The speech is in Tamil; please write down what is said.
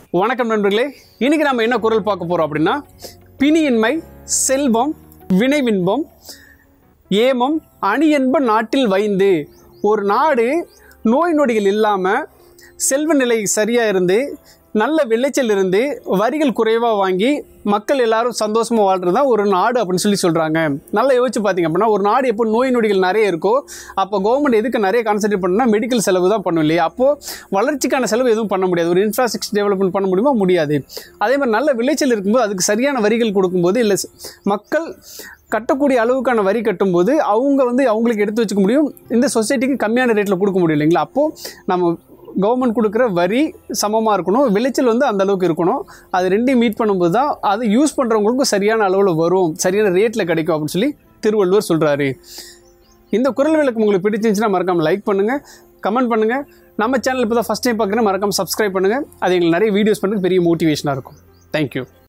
வணக்கம் நண்பர்களே இன்னைக்கு நம்ம என்ன குரல் பார்க்க போறோம் அப்படின்னா பிணியின்மை செல்வம் வினைவின்பம் ஏமம் அணி என்ப நாட்டில் வைந்து ஒரு நாடு நோய் நொடிகள் இல்லாமல் செல்வ நிலை சரியாக இருந்து நல்ல விளைச்சல் இருந்து வரிகள் குறைவாக வாங்கி மக்கள் எல்லாரும் சந்தோஷமாக வாழ்றது தான் ஒரு நாடு அப்படின்னு சொல்லி சொல்கிறாங்க நல்லா யோசிச்சு பார்த்தீங்க அப்படின்னா ஒரு நாடு எப்போ நோய் நொடிகள் நிறைய இருக்கோ அப்போ கவர்மெண்ட் எதுக்கு நிறைய கான்சென்ட்ரேட் பண்ணா மெடிக்கல் செலவு தான் பண்ணும் இல்லையா அப்போது வளர்ச்சிக்கான செலவு எதுவும் பண்ண முடியாது ஒரு இன்ஃப்ராஸ்ட்ரக்சர் டெவலப்மெண்ட் பண்ண முடியுமா முடியாது அதே மாதிரி நல்ல விளைச்சல் இருக்கும்போது அதுக்கு சரியான வரிகள் கொடுக்கும்போது இல்லை மக்கள் கட்டக்கூடிய அளவுக்கான வரி கட்டும்போது அவங்க வந்து அவங்களுக்கு எடுத்து வச்சுக்க முடியும் இந்த சொசைட்டிக்கு கம்மியான ரேட்டில் கொடுக்க முடியும் இல்லைங்களா அப்போது நம்ம கவர்மெண்ட் கொடுக்குற வரி சமமாக இருக்கணும் விளைச்சல் வந்து அந்த அளவுக்கு இருக்கணும் அது ரெண்டையும் மீட் பண்ணும்போது தான் அது யூஸ் பண்ணுறவங்களுக்கும் சரியான அளவில் வரும் சரியான ரேட்டில் கிடைக்கும் அப்படின்னு சொல்லி திருவள்ளுவர் சொல்கிறாரு இந்த குரல் விளக்கம் உங்களுக்கு பிடிச்சிருந்துச்சுன்னா மறக்காமல் லைக் பண்ணுங்கள் கமெண்ட் பண்ணுங்கள் நம்ம சேனல் இப்போ தான் ஃபஸ்ட் டைம் பார்க்குறேன் மறக்காமல் சப்ஸ்கிரைப் பண்ணுங்கள் அது எங்களுக்கு நிறைய வீடியோஸ் பண்ணுறதுக்கு பெரிய மோட்டிவேஷனாக இருக்கும் தேங்க்யூ